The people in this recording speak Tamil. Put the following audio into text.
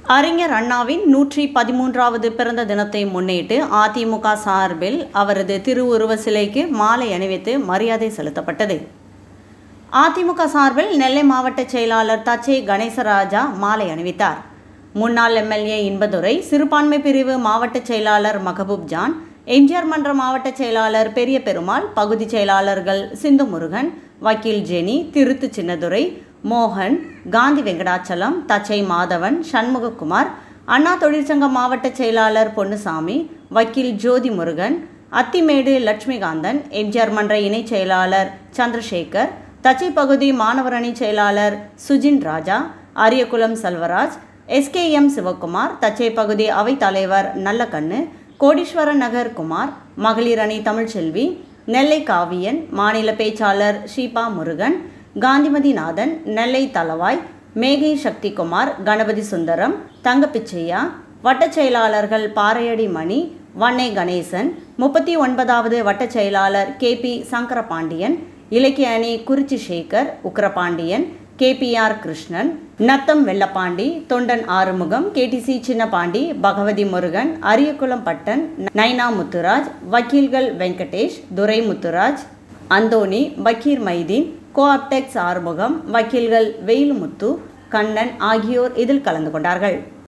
அறிஞர் அண்ணாவின் நூற்றி பதிமூன்றாவது பிறந்த தினத்தை முன்னிட்டு அதிமுக சார்பில் அவரது திருவுருவ சிலைக்கு மாலை அணிவித்து மரியாதை செலுத்தப்பட்டது அதிமுக சார்பில் நெல்லை மாவட்ட செயலாளர் தச்சை கணேசராஜா மாலை அணிவித்தார் முன்னாள் எம்எல்ஏ இன்பதுரை சிறுபான்மை பிரிவு மாவட்ட செயலாளர் மகபூப் ஜான் எம்ஜிஆர் மன்ற மாவட்ட செயலாளர் பெரிய பெருமாள் பகுதி செயலாளர்கள் சிந்து முருகன் வக்கீல் ஜெனி திருத்து சின்னதுரை மோகன் காந்தி வெங்கடாச்சலம் தச்சை மாதவன் சண்முககுமார் அண்ணா தொழிற்சங்க மாவட்ட செயலாளர் பொன்னுசாமி வக்கீல் ஜோதி முருகன் அத்திமேடு லட்சுமிகாந்தன் எம்ஜிஆர் மன்ற இணைச் செயலாளர் சந்திரசேகர் தச்சை பகுதி மாணவர் அணி செயலாளர் சுஜின் ராஜா அரியகுளம் செல்வராஜ் எஸ்கேஎம் சிவகுமார் தச்சை பகுதி அவைத் தலைவர் நல்லக்கண்ணு கோடீஸ்வரன் நகர் குமார் மகளிர் அணி தமிழ்ச்செல்வி நெல்லை காவியன் மாநில பேச்சாளர் ஷீபா முருகன் காந்திமதிநாதன் நெல்லை தலவாய் மேகை சக்திகுமார் கணபதி சுந்தரம் தங்கப்பிச்சையா வட்டச் செயலாளர்கள் பாறையடி மணி வன்னை கணேசன் முப்பத்தி ஒன்பதாவது வட்டச் செயலாளர் கே பி சங்கரபாண்டியன் இலக்கிய அணி குறிச்சி சேகர் உக்கரபாண்டியன் கேபிஆர் கிருஷ்ணன் நத்தம் வெள்ளப்பாண்டி தொண்டன் ஆறுமுகம் கேடிசி சின்னபாண்டி பகவதி முருகன் அரியகுளம் பட்டன் நைனா முத்துராஜ் வக்கீல்கள் வெங்கடேஷ் துரை முத்துராஜ் அந்தோணி பக்கீர் மைதீன் கோஆப்டெக்ஸ் ஆறுமுகம் வக்கீல்கள் வெயிலுமுத்து கண்ணன் ஆகியோர் இதில் கலந்து கொண்டார்கள்